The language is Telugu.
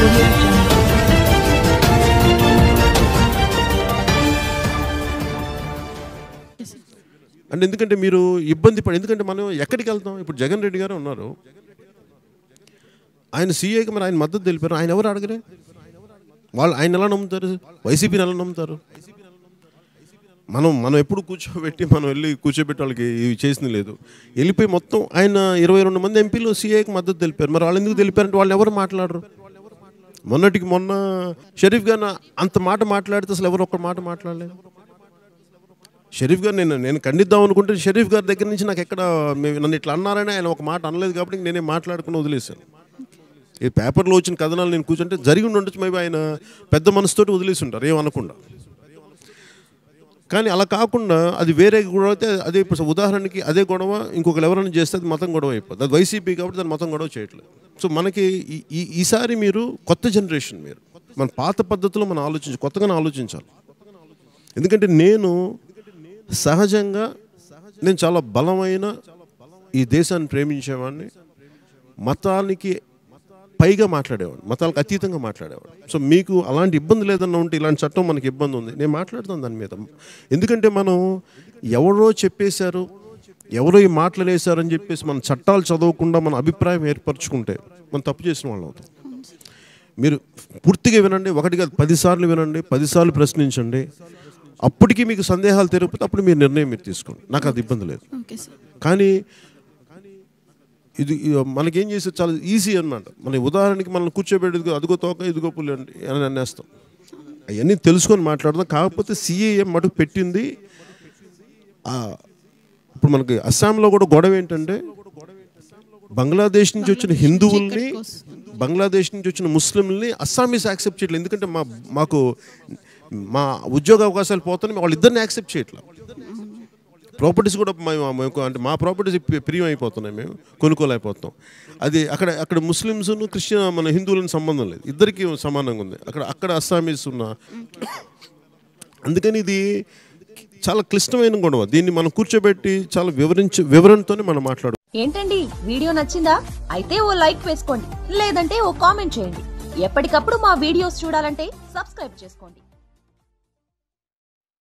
audio jungle. అంటే ఎందుకంటే మీరు ఇబ్బంది పడి ఎందుకంటే మనం ఎక్కడికి వెళ్తాం ఇప్పుడు జగన్ రెడ్డి గారు ఉన్నారు ఆయన సీఏకి మరి ఆయన మద్దతు తెలిపారు ఆయన ఎవరు అడగరే వాళ్ళు ఆయన ఎలా నమ్ముతారు వైసీపీని ఎలా నమ్ముతారు మనం మనం ఎప్పుడు కూర్చోబెట్టి మనం వెళ్ళి కూర్చోబెట్టి వాళ్ళకి ఇవి చేసింది లేదు వెళ్ళిపోయి మొత్తం ఆయన ఇరవై రెండు మంది ఎంపీలు సీఏకి మద్దతు తెలిపారు మరి వాళ్ళు ఎందుకు తెలిపారంటే వాళ్ళు ఎవరు మాట్లాడరు మొన్నటికి మొన్న షరీఫ్ గారు అంత మాట మాట్లాడితే అసలు ఎవరు ఒక్క మాట మాట్లాడలేదు షరీఫ్ గారు నేను నేను ఖండిద్దాం అనుకుంటే షరీఫ్ గారి దగ్గర నుంచి నాకు ఎక్కడ మేము నన్ను ఇట్లా అన్నారని ఆయన ఒక మాట అనలేదు కాబట్టి నేనే మాట్లాడుకుని వదిలేశాను ఈ పేపర్లో వచ్చిన కథనాలు నేను కూర్చుంటే జరిగి ఉండొచ్చు మేబీ ఆయన పెద్ద మనసుతోటి వదిలేసి ఉంటారు ఏమనకుండా కానీ అలా కాకుండా అది వేరే గొడవ అయితే అదే ఇప్పుడు ఉదాహరణకి అదే గొడవ ఇంకొకరు ఎవరైనా చేస్తే అది మతం గొడవ అయిపోతుంది అది వైసీపీ కాబట్టి దాని మతం గొడవ చేయట్లేదు సో మనకి ఈ- ఈ ఈసారి మీరు కొత్త జనరేషన్ మీరు మన పాత పద్ధతిలో మనం ఆలోచించి కొత్తగానే ఆలోచించాలి ఎందుకంటే నేను సహజంగా నేను చాలా బలమైన ఈ దేశాన్ని ప్రేమించేవాడిని మతానికి పైగా మాట్లాడేవాడు మతాలకు అతీతంగా మాట్లాడేవాడు సో మీకు అలాంటి ఇబ్బంది లేదన్నా ఉంటే ఇలాంటి చట్టం మనకి ఇబ్బంది ఉంది నేను మాట్లాడుతాను దాని మీద ఎందుకంటే మనం ఎవరో చెప్పేశారు ఎవరో ఈ మాటలు వేశారని చెప్పేసి మన చట్టాలు చదవకుండా మన అభిప్రాయం ఏర్పరచుకుంటే మనం తప్పు చేసిన వాళ్ళం అవుతాం మీరు పూర్తిగా వినండి ఒకటి కాదు పదిసార్లు వినండి పదిసార్లు ప్రశ్నించండి అప్పటికి మీకు సందేహాలు తెరకపోతే అప్పుడు మీరు నిర్ణయం మీరు తీసుకోండి నాకు అది ఇబ్బంది లేదు ఓకే సార్ కానీ ఇది ఇది మనకేం చేస్తే చాలా ఈజీ అన్నమాట మన ఉదాహరణకి మనం కూర్చోబెట్టి ఇదిగో అదిగో తోక ఇదిగో పులి అండి అని అనేస్తాం అవన్నీ తెలుసుకొని మాట్లాడదాం కాకపోతే సిఏఎం మటుకు పెట్టింది ఆ, ఇప్పుడు మనకి అస్సాంలో కూడా గొడవ ఏంటంటే బంగ్లాదేశ్ నుంచి వచ్చిన హిందువుల్ని బంగ్లాదేశ్ నుంచి వచ్చిన ముస్లింల్ని అస్సామీస్ యాక్సెప్ట్ చేయట్లేదు ఎందుకంటే మా మాకు మా ఉద్యోగ అవకాశాలు పోతున్నాయి వాళ్ళిద్దరిని యాక్సెప్ట్ చేయట్లేదు ప్రాపర్టీస్ కూడా మేము మేము- అంటే మా ప్రాపర్టీస్ ప్రియం అయిపోతున్నాయి మేము కొనుక్కోలేకపోతున్నాం అది అక్కడ అక్కడ ముస్లిమ్స్ క్రిస్టియన్ మన హిందువులను సంబంధం లేదు ఇద్దరికి సమానంగా ఉంది అక్కడ అక్కడ అస్సామీస్ ఉన్న అందుకని ఇది చాలా క్లిష్టమైన గొడవ దీన్ని మనం కూర్చోబెట్టి చాలా వివరించి వివరణతోనే మనం మాట్లాడు ఏంటండి వీడియో నచ్చిందా అయితే ఓ లైక్ వేసుకోండి లేదంటే ఓ కామెంట్ చేయండి ఎప్పటికప్పుడు మా వీడియోస్ చూడాలంటే సబ్స్క్రైబ్ చేసుకోండి